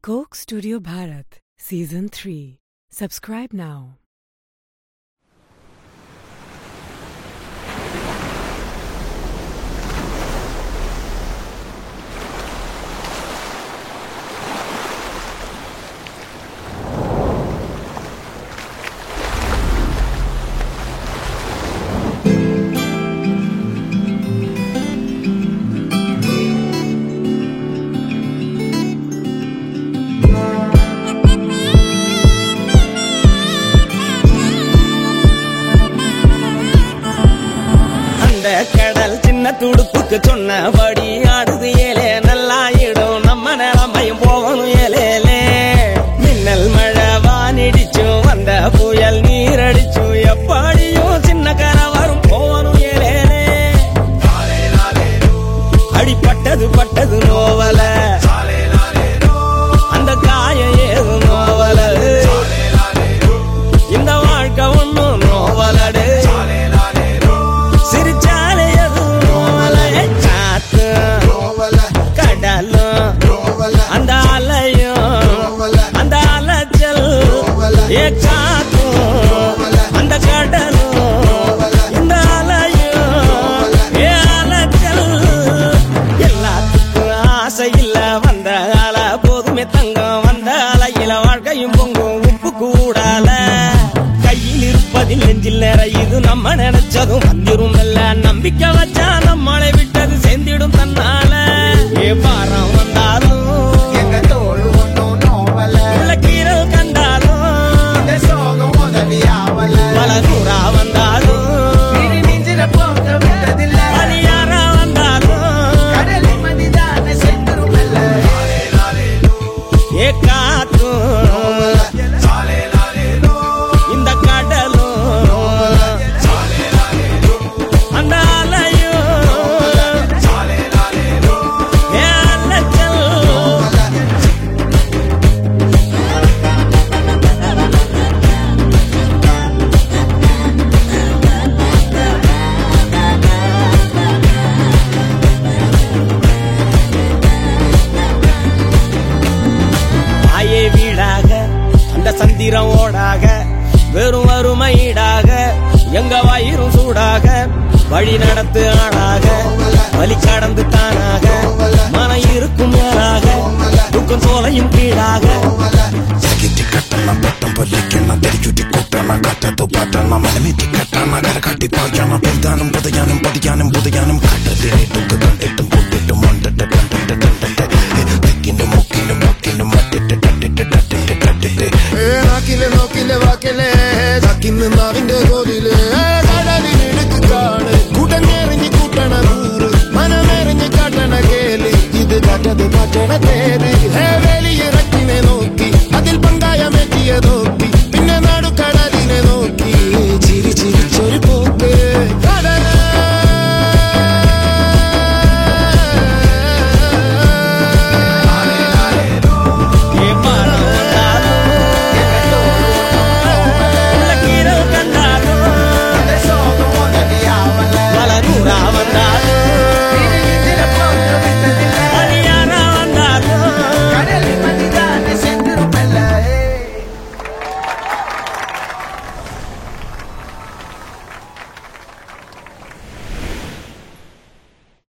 Coke Studio Bharat, Season 3. Subscribe now. அந்த கடல் சின்ன துடுப்புக்கு சொன்னபடி ஆடுது ஏலே நல்லாயிடும் நம்ம நிலமையும் போகணும் ஏலேலே மின்னல் மழை வானிடிச்சும் வந்த புயல் நீரடிச்சும் எப்படியும் சின்ன கரை வரும் போகணும் ஏலேலே அடிப்பட்டது பட்டது நோவல அந்த காயம் ஏதும் நோவல இந்த வாழ்க்கை ஒண்ணும் நோவலடு சிரிச்சாலே எதுவும் நோவல காத்து கடலும் அந்த அலையும் அந்த அலைச்சல் ஏ காத்தும் அந்த கடலும் இந்த அலையும் ஏ அலைச்சல் எல்லாத்துக்கும் ஆசை இல்ல வந்த அல போதுமே தங்கம் வந்த அலையில வாழ்க்கையும் பொங்கும் உப்பு கூடால கையில் இருப்பதில் நெஞ்சில் நிறையுது நம்ம நினைச்சதும் வந்துரும் இல்ல நம்பிக்கை வச்சா நம்மளை விட்டது சேர்ந்திடும் தன்னால ஏ பாரம் வந்தாலும் எங்க தோள் ஒண்ணும் நோவல உள்ள கீரல் கண்டாலும் இந்த சோகம் உதவியாவல பல நூறா வந்தாலும் இனி நெஞ்சில போக விட்டதில்ல பலியாரா வந்தாலும் கடலின் மதிதான சென்றுமல்ல ஏ காத்தும் இந்த கடலும் அந்த அலையும் ஏ அலைச்சல் ஆயே வீடாக அந்த சந்திரம் ஓடாக வெறும் வறுமையீடாக எங்க வயிறும் சூடாக வழி நடத்து ஆளாக வழி கடந்து தானாக மனம் இருக்கும் மேலாக துக்கம் சோலையும் கீழாக സഖിറ്റി കട്ടണ പെട്ടം പൊല്ലിക്കണ തിരിച്ചുറ്റി കൂട്ടണ കറ്റത്തു പാട്ടണ മനമിറ്റി കട്ടണ കരകാട്ടി പായ്ക്കണം എഴുതാനും പുതയാനും പതിയാനും പുതയാനും കട്ടത്തിട്ടുക്ക് കണ്ടിട്ടും കൂട്ടിട്ടും മണ്ടിട്ട് കണ്ടിട്ട് കണ്ടിട്ട് തെക്കിനും മുക്കിനും മുക്കിനും മട്ടിട്ട് തട്ടിട്ട് തട്ടിട്ട് തട്ടിട്ട് നാക്കിലെ നോക്കിലെ വാക്കിലെ ചക്കിന്ന് നാവിന്റെ കോതില് കടലിനിടുക്ക് കാണ് കൂട്ടഞ്ഞെറിഞ്ഞ് കൂട്ടണ കൂറ് മനമെറിഞ്ഞ് കാട്ടണ കേല് ഇത് കാറ്റത് മാറ്റണ തേര്